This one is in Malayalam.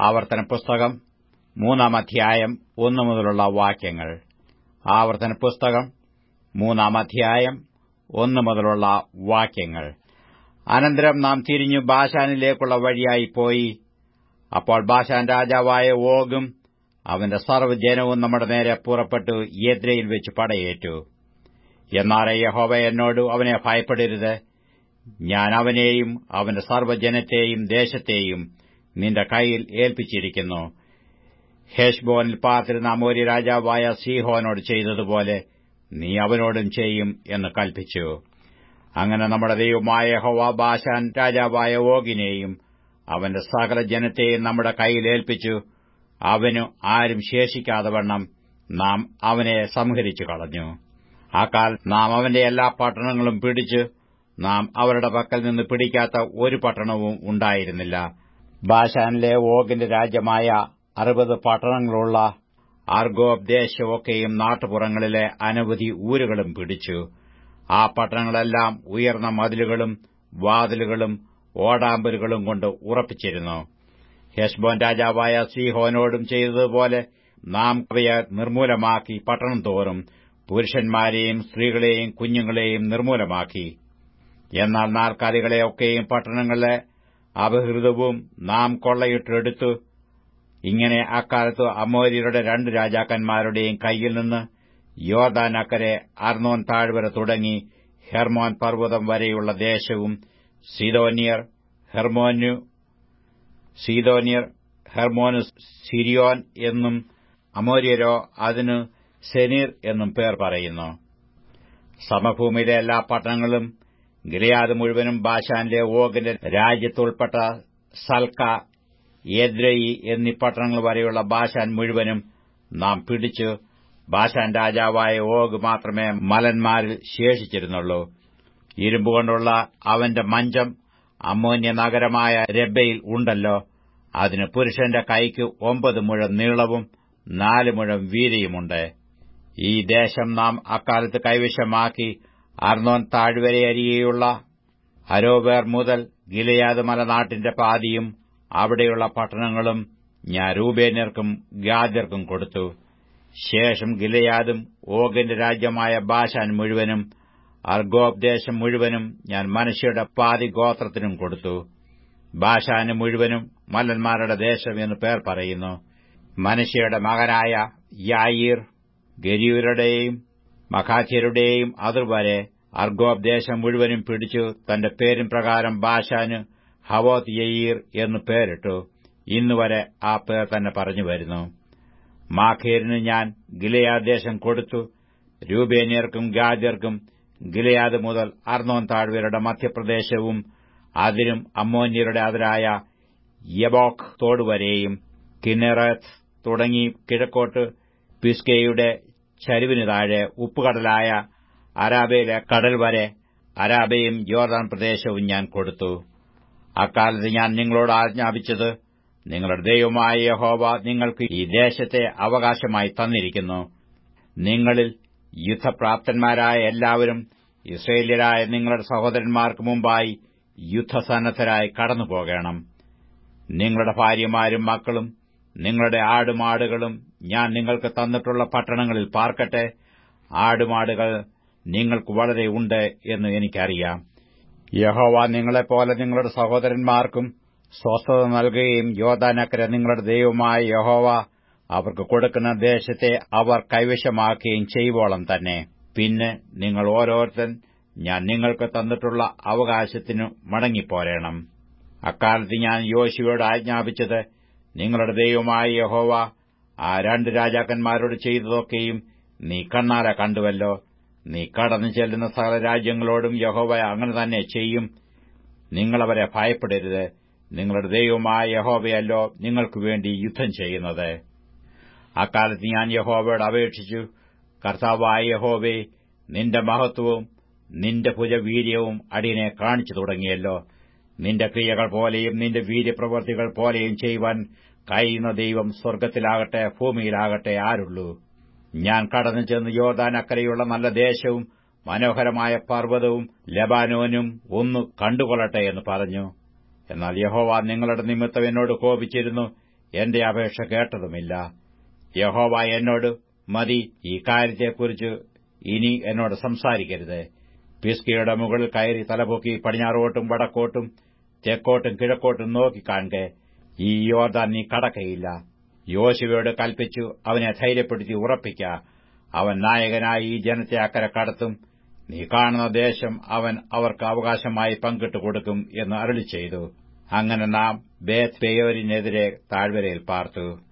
ആവർത്തന പുസ്തകം മൂന്നാം അധ്യായം ഒന്നു മുതലുള്ള വാക്യങ്ങൾ ആവർത്തന പുസ്തകം മൂന്നാം അധ്യായം ഒന്നു മുതലുള്ള വാക്യങ്ങൾ അനന്തരം നാം തിരിഞ്ഞു ബാഷാനിലേക്കുള്ള വഴിയായി പോയി അപ്പോൾ ബാഷാൻ രാജാവായ ഓഗും അവന്റെ സർവ്വജനവും നമ്മുടെ നേരെ പുറപ്പെട്ടു യദ്രയിൽ വെച്ച് പടയേറ്റു എന്നാറെ യഹോവ എന്നോട് അവനെ ഭയപ്പെടരുത് ഞാൻ അവനെയും അവന്റെ സർവ്വജനത്തെയും ദേശത്തെയും നിന്റെ കൈയിൽ ഏൽപ്പിച്ചിരിക്കുന്നു ഹേഷ്ബോനിൽ പാർത്തിരുന്ന അമോരി രാജാവായ സീഹോനോട് ചെയ്തതുപോലെ നീ അവനോടും ചെയ്യും എന്ന് കൽപ്പിച്ചു അങ്ങനെ നമ്മുടെ ദൈവമായ യഹോവ ബാഷാൻ രാജാവായ ഓഗിനെയും അവന്റെ സകല ജനത്തെയും നമ്മുടെ കൈയിൽ ഏൽപ്പിച്ചു അവനു ആരും ശേഷിക്കാതെ വണ്ണം നാം അവനെ സംഹരിച്ചു കളഞ്ഞു ആ കാൽ നാം അവന്റെ എല്ലാ പട്ടണങ്ങളും പിടിച്ചു നാം അവരുടെ പക്കൽ നിന്ന് പിടിക്കാത്ത ഒരു പട്ടണവും ഉണ്ടായിരുന്നില്ല ബാഷാനിലെ ഓഗിന്റെ രാജ്യമായ അറുപത് പട്ടണങ്ങളുള്ള ആർഗോബ് ദേശമൊക്കെയും നാട്ടുപുറങ്ങളിലെ അനവധി ഊരുകളും പിടിച്ചു ആ പട്ടണങ്ങളെല്ലാം ഉയർന്ന മതിലുകളും വാതിലുകളും ഓടാമ്പലുകളും കൊണ്ട് ഉറപ്പിച്ചിരുന്നു ഹെഷ്ബോൻ രാജാവായ സീഹോനോടും ചെയ്തതുപോലെ നാം അവയെ നിർമൂലമാക്കി പട്ടണം തോറും പുരുഷന്മാരെയും സ്ത്രീകളെയും കുഞ്ഞുങ്ങളെയും നിർമൂലമാക്കി എന്നാൽ നാൽക്കാലികളെയൊക്കെയും പട്ടണങ്ങളിലെ അപഹൃതവും നാം കൊള്ളയിട്ടെടുത്തു ഇങ്ങനെ അക്കാലത്ത് അമോര്യരുടെ രണ്ട് രാജാക്കന്മാരുടെയും കയ്യിൽ നിന്ന് യോർദാൻ അക്കരെ അർണോൻ താഴ്വര തുടങ്ങി ഹെർമോൻ പർവ്വതം വരെയുള്ള ദേശവും സീതോനിയർ ഹെർമോനു സീതോനിയർ ഹെർമോനു സിരിയോൻ എന്നും അമോര്യരോ അതിനു സെനീർ എന്നും പേർ പറയുന്നു സമഭൂമിയിലെ എല്ലാ പട്ടണങ്ങളും ഗിലയാദ് മുഴുവനും ബാഷാനിലെ ഓഗിന്റെ രാജ്യത്തുൾപ്പെട്ട സൽക്ക ഏദ്രയി എന്നീ പട്ടണങ്ങൾ വരെയുള്ള ബാഷാൻ മുഴുവനും നാം പിടിച്ചു ബാഷാൻ രാജാവായ ഓഗ് മാത്രമേ മലന്മാരിൽ ശേഷിച്ചിരുന്നുള്ളൂ ഇരുമ്പുകൊണ്ടുള്ള അവന്റെ മഞ്ചം അമ്മോന്യ നഗരമായ രബയിൽ ഉണ്ടല്ലോ അതിന് പുരുഷന്റെ കൈക്ക് ഒമ്പത് മുഴം നീളവും നാല് മുഴം വീതിയുമുണ്ട് ഈ ദേശം നാം അക്കാലത്ത് കൈവശമാക്കി അർണോൻ താഴ്വരയരികെയുള്ള അരോവേർ മുതൽ ഗിലയാദ് മലനാട്ടിന്റെ പാതിയും അവിടെയുള്ള പട്ടണങ്ങളും ഞാൻ രൂപേന്യർക്കും ഗാദ്യർക്കും കൊടുത്തു ശേഷം ഗിലയാദും ഓഗിന്റെ രാജ്യമായ ബാഷാൻ മുഴുവനും അർഗോബ് ദേശം മുഴുവനും ഞാൻ മനുഷ്യരുടെ പാതി ഗോത്രത്തിനും കൊടുത്തു ബാഷാന് മുഴുവനും മല്ലന്മാരുടെ ദേശം എന്ന് പേർ പറയുന്നു മനുഷ്യയുടെ മകനായ യായീർ ഗരിയരുടെയും മഖാഥ്യരുടെയും അതിർവരെ അർഗോബ് ദേശം മുഴുവനും പിടിച്ചു തന്റെ പേരും പ്രകാരം ബാഷാന് ഹവോത് യയീർ എന്ന് പേരിട്ടു ഇന്നുവരെ ആ പേർ തന്നെ പറഞ്ഞു വരുന്നു മാഖേരിന് ഞാൻ ഗിലയാദ് ദേശം കൊടുത്തു രൂപേനിയർക്കും ഗാദ്യർക്കും ഗിലയാദ് മുതൽ അർണോൻ താഴ്വരയുടെ മധ്യപ്രദേശവും അതിരും അമ്മോന്യരുടെ അതിരായ യബോക്ക് തോടുവരെയും കിന്നറത്ത് തുടങ്ങി കിഴക്കോട്ട് പിസ്കയുടെ ചരിവിനു താഴെ ഉപ്പുകടലായ അരാബയിലെ കടൽ വരെ അരാബയും യോർദാൻ പ്രദേശവും ഞാൻ കൊടുത്തു അക്കാലത്ത് ഞാൻ നിങ്ങളോട് ആജ്ഞാപിച്ചത് നിങ്ങളുടെ ദൈവമായ യഹോവ നിങ്ങൾക്ക് ഈ ദേശത്തെ അവകാശമായി തന്നിരിക്കുന്നു നിങ്ങളിൽ യുദ്ധപ്രാപ്തന്മാരായ എല്ലാവരും ഇസ്രയേല്യരായ നിങ്ങളുടെ സഹോദരന്മാർക്ക് മുമ്പായി യുദ്ധസന്നദ്ധരായി കടന്നുപോകണം നിങ്ങളുടെ ഭാര്യമാരും മക്കളും നിങ്ങളുടെ ആടുമാടുകളും ഞാൻ നിങ്ങൾക്ക് തന്നിട്ടുള്ള പട്ടണങ്ങളിൽ പാർക്കട്ടെ ആടുമാടുകൾ നിങ്ങൾക്ക് വളരെ ഉണ്ട് എന്ന് എനിക്കറിയാം യഹോവ നിങ്ങളെപ്പോലെ നിങ്ങളുടെ സഹോദരന്മാർക്കും സ്വസ്ഥത നൽകുകയും യോദാനക്കര നിങ്ങളുടെ ദൈവമായ യഹോവ അവർക്ക് കൊടുക്കുന്ന ദേശത്തെ അവർ കൈവശമാക്കുകയും ചെയ്യുവോളം തന്നെ പിന്നെ നിങ്ങൾ ഓരോരുത്തൻ ഞാൻ നിങ്ങൾക്ക് തന്നിട്ടുള്ള അവകാശത്തിനു മടങ്ങിപ്പോരണം അക്കാലത്ത് ഞാൻ യോശുവയോട് ആജ്ഞാപിച്ചത് നിങ്ങളുടെ ദൈവമായ യഹോവ ആ രണ്ട് രാജാക്കന്മാരോട് ചെയ്തതൊക്കെയും നീ കണ്ണാര കണ്ടുവല്ലോ നീ കടന്നു ചെല്ലുന്ന സകല രാജ്യങ്ങളോടും യഹോവ അങ്ങനെ തന്നെ ചെയ്യും നിങ്ങളവരെ ഭയപ്പെടരുത് നിങ്ങളുടെ ദൈവമായ യഹോവയല്ലോ നിങ്ങൾക്കു വേണ്ടി യുദ്ധം ചെയ്യുന്നത് അക്കാലത്ത് ഞാൻ യഹോവയോട് അപേക്ഷിച്ചു കർത്താവായ യഹോവേ നിന്റെ മഹത്വവും നിന്റെ ഭുജവീര്യവും അടിയനെ കാണിച്ചു തുടങ്ങിയല്ലോ നിന്റെ ക്രിയകൾ പോലെയും നിന്റെ വീര്യപ്രവർത്തികൾ പോലെയും ചെയ്യുവാൻ കഴിയുന്ന ദൈവം സ്വർഗ്ഗത്തിലാകട്ടെ ഭൂമിയിലാകട്ടെ ആരുള്ളൂ ഞാൻ കടന്നു ചെന്ന് യോർദാൻ അക്കരെയുള്ള നല്ല ദേശവും മനോഹരമായ പർവ്വതവും ലബാനോനും ഒന്ന് കണ്ടുകൊള്ളട്ടെ എന്ന് പറഞ്ഞു എന്നാൽ യഹോവ നിങ്ങളുടെ നിമിത്തം എന്നോട് കോപിച്ചിരുന്നു എന്റെ അപേക്ഷ കേട്ടതുമില്ല യഹോവ എന്നോട് മതി ഈ കാര്യത്തെക്കുറിച്ച് ഇനി എന്നോട് സംസാരിക്കരുത് പിസ്കയുടെ മുകളിൽ കയറി തലപൊക്കി പടിഞ്ഞാറോട്ടും വടക്കോട്ടും തെക്കോട്ടും കിഴക്കോട്ടും നോക്കിക്കാൺകെ ഈ യോർദാൻ നീ കടക്കയില്ല യോശുവയോട് കൽപ്പിച്ചു അവനെ ധൈര്യപ്പെടുത്തി ഉറപ്പിക്ക അവൻ നായകനായി ഈ ജനത്തെ അക്കരെ കടത്തും നീ കാണുന്ന ദേശം അവൻ അവർക്ക് അവകാശമായി പങ്കിട്ടു കൊടുക്കും എന്ന് അരളി ചെയ്തു അങ്ങനെ നാം ബേത് പേയോരിനെതിരെ താഴ്വരയിൽ പാർത്തു